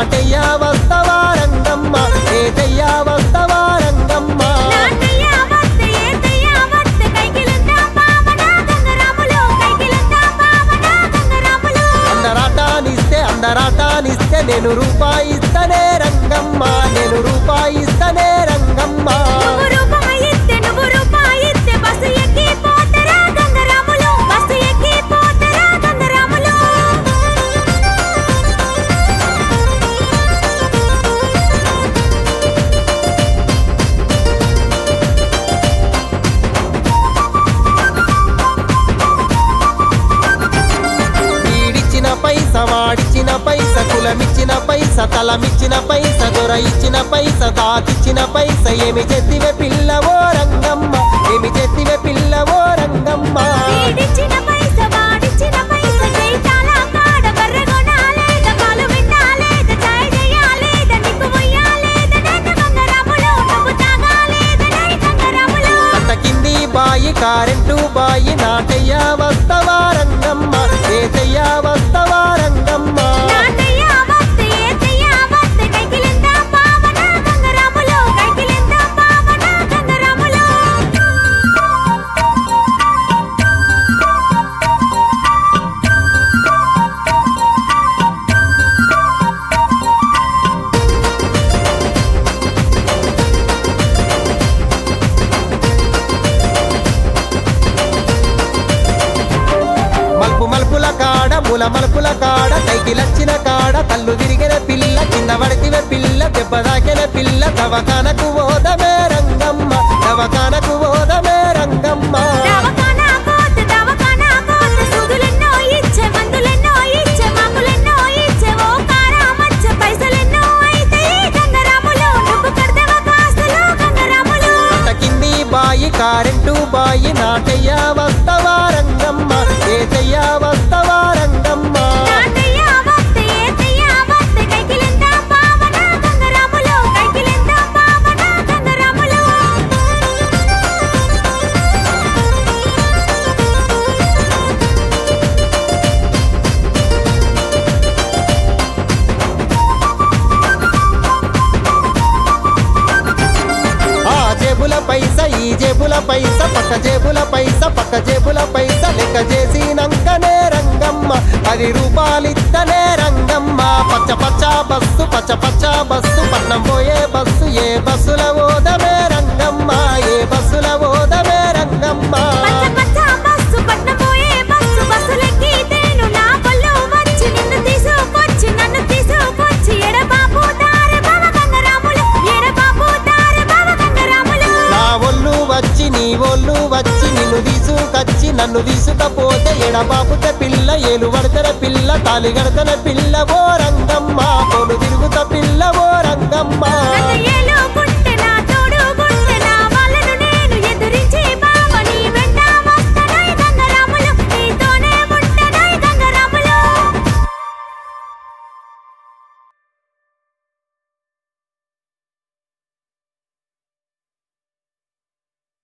నాటయ్య వస్తవా రంగమ్మ ఏదయ్య వస్తవా రంగమ్మ నాటయ్య వత్త ఏతయ్య వత్త కైకిలంతా పావన గంగరాములు కైకిలంతా పావన గంగరాములు అందరాటానిస్తే అందరాటానిస్తే నేను రూపాయి ఇస్తనే రంగమ్మ నేను రూపాయి ఇస్తనే రంగమ్మ నువ్వు రూపాయిస్తే నువ్వు రూపాయిస్తే బస్సు ఎక్కి పోతరా గంగరాములు బస్సు ఎక్కి పోతరా గంగరాములు వీడిచ్చిన పైస వాడిచ్చిన పైస కులమిచ్చిన పైస తలమిచ్చిన పైస దొర ఇచ్చిన పైస తాకిచ్చిన పైస ఏమి చెత్తివే పిల్లవో రంగమ్మ ఏమి చెత్తివే పిల్లవో రంగమ్మ వీడిచ్చిన పైస వాడిచ్చిన పైస జైతాల కాడ బర్రెగొనాలేద పాలు వినాలేద చాయ్ చేయాలేద నీకు మొయ్యాలేద నన్ను గంగరాములు నువ్వు తాగాలేద నై గంగరాములు అంత కింది బాయి కారెంటు బాయి నాటయ్య వస్తవా రంగమ్మ ఏతయ్య వస్తవా రంగమ్మ నాటయ్య వత్త ఏతయ్య వత్త కైకిలిందా పావన గంగరాములు కైకిలిందా పావన గంగరాములు మల్పు మల్పుల కాడ ముల మల్పుల కాడ కైకిలచ్చిన కాడ కళ్ళు విరిగిన పిల్ల కింద పడితివే పిల్ల దెబ్బ తాకిన పిల్ల దవకానకు ఓదమే రంగమ్మ దవకానకు ఓదమే రంగమ్మ దవకానా కోత దవకానా కోత సుదులెన్నో ఇచ్చే మందులెన్నో ఇచ్చే మాకులెన్నో ఇచ్చే ఓ కారామచ్చ పైసలెన్నో అయితే గంగరాములు నువ్వు కడదవ కాస్తులు గంగరాములు అంత కింది బాయి కారెంటు బాయి నాటయ్య వస్తవా రంగమ్మ ఏతయ్య వస్తవా రంగమ్మ నాటయ్య వత్త ఏతయ్య వత్త కైకిలిందా పావన గంగరాములు కైకిలిందా పావన గంగరాములు ఆ జేబుల పైస ఈ జేబుల పైస పక్క జేబుల పైస పక్క జేబుల పైస లెక్క చేసినంకనే రంగమ్మ పది రూపాయలిత్తనే రంగమ్మ పచ్చ పచ్చ బస్సు పచ్చ పచ్చ బస్సు పట్నం పోయే బస్సు ఏ బస్సుల ఓదమే రంగమ్మ ఏ బస్సుల ఓదమే రంగమ్మ పచ్చ పచ్చ బస్సు పట్నం పోయే బస్సు బస్సులెక్కి తేను నా పళ్ళు వచ్చి నిన్ను తీసుకొచ్చి నన్ను తీసుకొచ్చి ఎడబాబు దారి బావ గంగరాములు ఎడబాబు దారి బావ గంగరాములు నా ఒళ్ళు వచ్చి నీ ఒళ్ళు వచ్చి నిన్ను తీసుకొచ్చి నన్ను తీసుకపోతే ఎడబాపుత పిల్ల ఏలు పడతన పిల్ల తాలి గడతన పిల్ల ఓ రంగమ్మ పోలు తిరుగుత పిల్ల ఓ రంగమ్మ నన్ను ఏలుకు